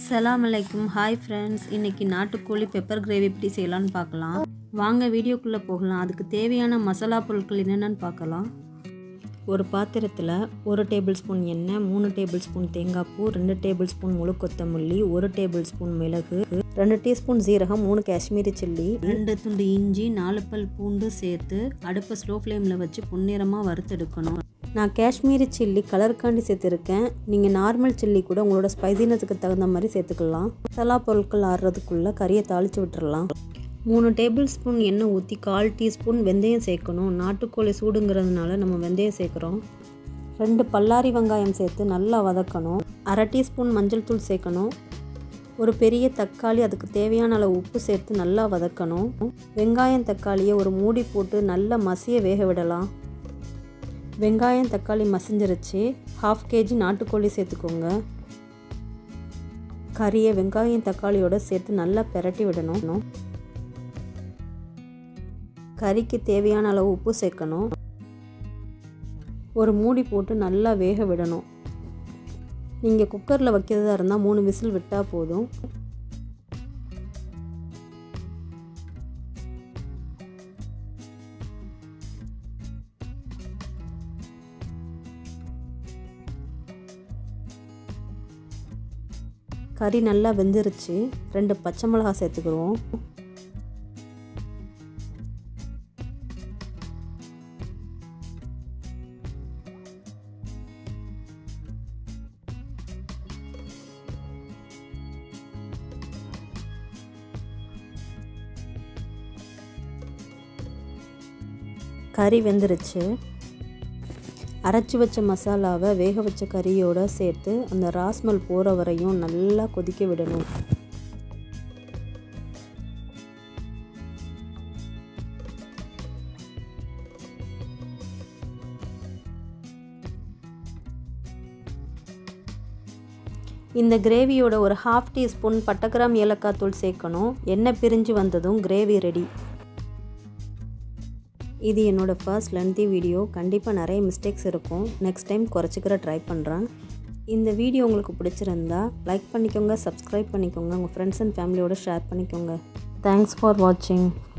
அஸ்ஸலாமு அலைக்கும் hi friends இன்றைக்கி நாட்டுக்கோழி பெப்பர் கிரேவி எப்படி செய்யலாம்னு பார்க்கலாம் வாங்க வீடியோக்குள்ளே போகலாம் அதுக்கு தேவையான மசாலா பொருட்கள் என்னென்னு பார்க்கலாம் ஒரு பாத்திரத்தில் ஒரு டேபிள் ஸ்பூன் எண்ணெய் மூணு டேபிள் ஸ்பூன் தேங்காய் பூ ரெண்டு டேபிள் ஸ்பூன் முழு கொத்தமல்லி ஒரு டேபிள் ஸ்பூன் மிளகு ரெண்டு டீஸ்பூன் ஜீரகம் மூணு காஷ்மீரி சில்லி ரெண்டு துண்டு இஞ்சி நாலு பல் பூண்டு சேர்த்து அடுப்பை ஸ்லோ ஃப்ளேமில் வச்சு பொன்னிறமாக வறுத்தெடுக்கணும் நான் காஷ்மீரி சில்லி கலருக்காண்டி சேர்த்துருக்கேன் நீங்கள் நார்மல் சில்லி கூட உங்களோட ஸ்பைசினஸுக்கு தகுந்த மாதிரி சேர்த்துக்கலாம் மசாலா பொருட்கள் ஆடுறதுக்குள்ளே கறியை தாளித்து விட்டுறலாம் மூணு டேபிள் ஸ்பூன் எண்ணெய் ஊற்றி கால் டீஸ்பூன் வெந்தயம் சேர்க்கணும் நாட்டுக்கோழி சூடுங்கிறதுனால நம்ம வெந்தயம் சேர்க்குறோம் ரெண்டு பல்லாரி வெங்காயம் சேர்த்து நல்லா வதக்கணும் அரை டீஸ்பூன் மஞ்சள் தூள் சேர்க்கணும் ஒரு பெரிய தக்காளி அதுக்கு தேவையான அளவு உப்பு சேர்த்து நல்லா வதக்கணும் வெங்காயம் தக்காளியை ஒரு மூடி போட்டு நல்லா மசிய வேக விடலாம் வெங்காயம் தக்காளி மசிஞ்சிருச்சு ஹாஃப் கேஜி நாட்டுக்கோழி சேர்த்துக்கோங்க கறியை வெங்காயம் தக்காளியோட சேர்த்து நல்லா பெரட்டி விடணும் கறிக்கு தேவையான அளவு உப்பு சேர்க்கணும் ஒரு மூடி போட்டு நல்லா வேக விடணும் நீங்கள் குக்கரில் வைக்கிறதா இருந்தால் மூணு விசில் விட்டால் போதும் கறி நல்லா வெந்துருச்சு ரெண்டு பச்சை மிளகா சேர்த்துக்குருவோம் கறி வெந்துருச்சு அரைச்சி வச்ச மசாலாவை வேக வச்ச கறியோடு சேர்த்து அந்த ராஸ்மல் போகிற வரையும் நல்லா கொதிக்க விடணும் இந்த கிரேவியோட ஒரு ஹாஃப் டீஸ்பூன் பட்டக்கிராம் ஏலக்காய் தூள் சேர்க்கணும் எண்ணெய் பிரிஞ்சு வந்ததும் கிரேவி ரெடி இது என்னோடய ஃபர்ஸ்ட் லென்த்தி வீடியோ கண்டிப்பாக நிறைய மிஸ்டேக்ஸ் இருக்கும் நெக்ஸ்ட் டைம் குறைச்சிக்கிற ட்ரை பண்ணுறேன் இந்த வீடியோ உங்களுக்கு பிடிச்சிருந்தா லைக் பண்ணிக்கோங்க சப்ஸ்கிரைப் பண்ணிக்கோங்க உங்கள் ஃப்ரெண்ட்ஸ் அண்ட் ஃபேமிலியோட ஷேர் பண்ணிக்கோங்க தேங்க்ஸ் ஃபார் வாட்சிங்